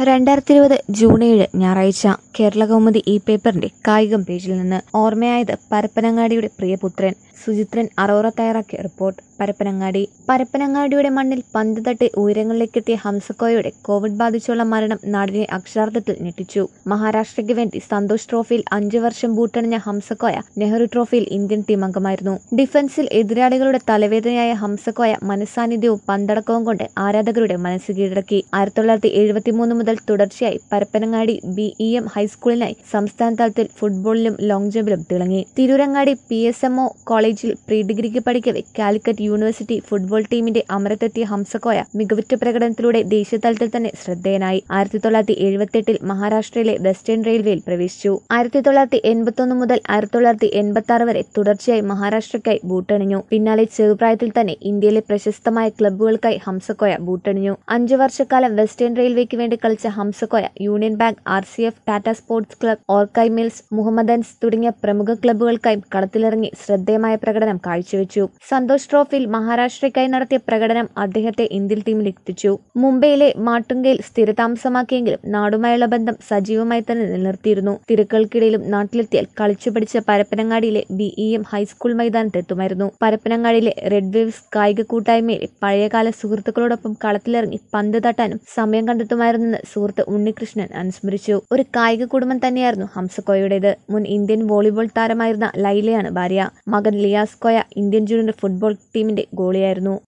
രണ്ടായിരത്തി ഇരുപത് ജൂൺ ഏഴ് ഞായറാഴ്ച കേരള കൗമുദി ഈ പേപ്പറിന്റെ കായികം പേജിൽ നിന്ന് ഓർമ്മയായത് പരപ്പനങ്ങാടിയുടെ പ്രിയപുത്രൻ സുചിത്രൻ അറോറ തയ്യാറാക്കിയ റിപ്പോർട്ട് പരപ്പനങ്ങാടി പരപ്പനങ്ങാടിയുടെ മണ്ണിൽ പന്ത് തട്ടി ഉയരങ്ങളിലേക്കെത്തിയ ഹംസക്കോയുടെ കോവിഡ് ബാധിച്ചുള്ള മരണം നാടിനെ അക്ഷരാർത്ഥത്തിൽ ഞെട്ടിച്ചു മഹാരാഷ്ട്രയ്ക്ക് വേണ്ടി സന്തോഷ് ട്രോഫിയിൽ അഞ്ചു വർഷം ബൂട്ടണിഞ്ഞ ഹംസക്കോയ നെഹ്റു ട്രോഫിയിൽ ഇന്ത്യൻ ടീം അംഗമായിരുന്നു ഡിഫൻസിൽ എതിരാളികളുടെ തലവേദനയായ ഹംസക്കോയ മനസാന്നിധ്യവും പന്തടക്കവും കൊണ്ട് ആരാധകരുടെ മനസ്സ് കീഴടക്കി ആയിരത്തി തൊള്ളായിരത്തി എഴുപത്തിമൂന്ന് മുതൽ തുടർച്ചയായി പരപ്പനങ്ങാടി ബി ഇ എം ഹൈസ്കൂളിനായി സംസ്ഥാന തലത്തിൽ ഫുട്ബോളിലും ലോങ് ജമ്പിലും തിളങ്ങി Tirurangadi P S M O കോളേജിൽ പ്രീ ഡിഗ്രിക്ക് പഠിക്കവെ കാലിക്കറ്റ് യൂണിവേഴ്സിറ്റി ഫുട്ബോൾ ടീമിന്റെ അമരത്തെത്തിയ ഹംസക്കോയ മികവുറ്റ പ്രകടനത്തിലൂടെ ദേശീയതലത്തിൽ തന്നെ ശ്രദ്ധേയനായി ആയിരത്തി തൊള്ളായിരത്തി എഴുപത്തെട്ടിൽ മഹാരാഷ്ട്രയിലെ വെസ്റ്റേൺ റെയിൽവേയിൽ പ്രവേശിച്ചു ആയിരത്തി തൊള്ളായിരത്തി എൺപത്തൊന്ന് മുതൽ ആയിരത്തി തൊള്ളായിരത്തി എൺപത്തി ആറ് വരെ തുടർച്ചയായി മഹാരാഷ്ട്രയ്ക്കായി ബൂട്ടണിഞ്ഞു പിന്നാലെ ചെറുപ്രായത്തിൽ തന്നെ ഇന്ത്യയിലെ പ്രശസ്തമായ ക്ലബ്ബുകൾക്കായി ഹംസക്കോയ ബൂട്ടണിഞ്ഞു അഞ്ചു വർഷക്കാലം വെസ്റ്റേൺ റെയിൽവേക്ക് വേണ്ടി കളിച്ച Hamsakoya union bank R C F Tata sports club Orkay mills Mohammedans തുടങ്ങിയ പ്രമുഖ ക്ലബ്ബുകൾക്കായും കളത്തിലിറങ്ങി ശ്രദ്ധേയമായ പ്രകടനം കാഴ്ചവെച്ചു സന്തോഷ് ട്രോഫിയിൽ മഹാരാഷ്ട്രയ്ക്കായി നടത്തിയ പ്രകടനം അദ്ദേഹത്തെ ഇന്ത്യൻ ടീമിൽ എത്തിച്ചു മുംബൈയിലെ മാട്ടുങ്കയിൽ സ്ഥിരതാമസമാക്കിയെങ്കിലും നാടുമായുള്ള ബന്ധം സജീവമായി തന്നെ നിലനിർത്തിയിരുന്നു തിരക്കുകൾക്കിടയിലും നാട്ടിലെത്തിയാൽ കളിച്ചു പഠിച്ച പരപ്പനങ്ങാടിയിലെ ബി ഇ എം ഹൈസ്കൂൾ മൈതാനത്തെത്തുമായിരുന്നു പരപ്പനങ്ങാടിയിലെ റെഡ് വേവ്സ് കായിക കൂട്ടായ്മയിലെ പഴയകാല സുഹൃത്തുക്കളോടൊപ്പം കളത്തിലിറങ്ങി പന്ത് തട്ടാനും സമയം കണ്ടെത്തുമായിരുന്നെന്ന് സുഹൃത്ത് ഉണ്ണികൃഷ്ണൻ അനുസ്മരിച്ചു ഒരു കായിക കുടുംബം തന്നെയായിരുന്നു ഹംസക്കോയുടേത് മുൻ ഇന്ത്യൻ വോളിബോൾ താരമായിരുന്ന ലൈലയാണ് ഭാര്യ മകൻ Liyas Koya Indian junior football ടീമിന്റെ ഗോളിയായിരുന്നു